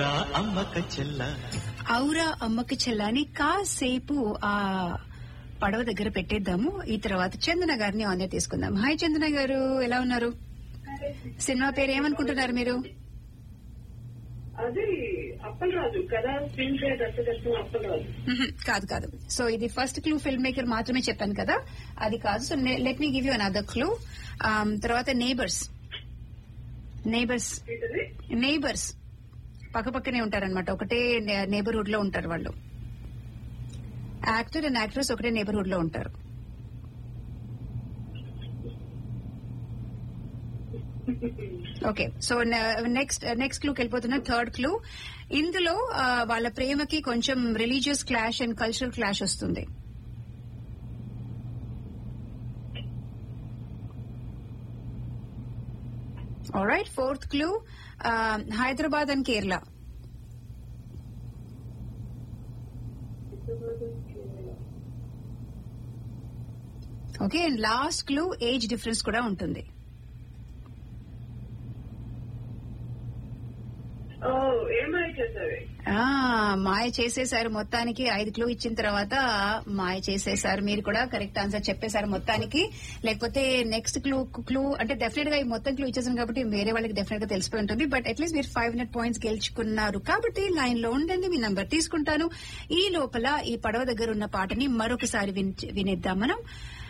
అమ్మక చెల్ల ఔరా అమ్మకి చెల్లని కాసేపు ఆ పడవ దగ్గర పెట్టేద్దాము ఈ తర్వాత చందన గారిని ఆన్ తీసుకుందాం హాయ్ చందన గారు ఎలా ఉన్నారు సినిమా పేరు ఏమనుకుంటున్నారు మీరు అది అప్పలరాజు కదా స్క్రీన్ ప్లే దర్శకత్వం అప్పలరాజు మ్హూ, కాదు కాదు సో ఇది ఫస్ట్ క్లూ ఫిల్మ్ మేకర్ మాత్రమే చెప్పాను కదా అది కాదు so let me give you another clue తర్వాత నేబర్స్ నేబర్స్ ఏంటది నేబర్స్ పక్కపక్కనే ఉంటారన్నమాట ఒకటే నేబర్హుడ్ లో ఉంటారు వాళ్ళు యాక్టర్ అండ్ యాక్ట్రెస్ ఒకటే నేబర్హుడ్ లో ఉంటారు ఓకే సో నెక్స్ట్ నెక్స్ట్ క్లూకి వెళ్ళిపోతున్న థర్డ్ క్లూ ఇందులో ఆ, వాళ్ళ ప్రేమకి కొంచెం religious clash and cultural clash వస్తుంది right fourth clue Hyderabad and Kerala okay and last clue age difference కూడా ఉంటుంది ఓ ఏమై చేసావి ఆ మాయ చేసేశారు మొత్తానికి ఐదు క్లూ ఇచ్చిన తర్వాత మాయ చేసేశారు మీరు కూడా కరెక్ట్ ఆన్సర్ చెప్పేశారు మొత్తానికి లేకపోతే నెక్స్ట్ క్లూ క్లూ అంటే డెఫినెట్ గా ఈ మొత్తం క్లూ ఇచ్చేసాను కాబట్టి వేరే వాళ్ళకి డెఫినెట్ గా తెలిసిపోయి ఉంటుంది బట్ అట్లీస్ట్ మీరు ఫైవ్ హండ్రెడ్ పాయింట్స్ గెలుచుకున్నారు కాబట్టి లైన్ లో ఉండండి మీ నంబర్ తీసుకుంటాను ఈ లోపల ఈ పడవ దగ్గర ఉన్న పాటని మరొకసారి విన్- వినేద్దాం మనం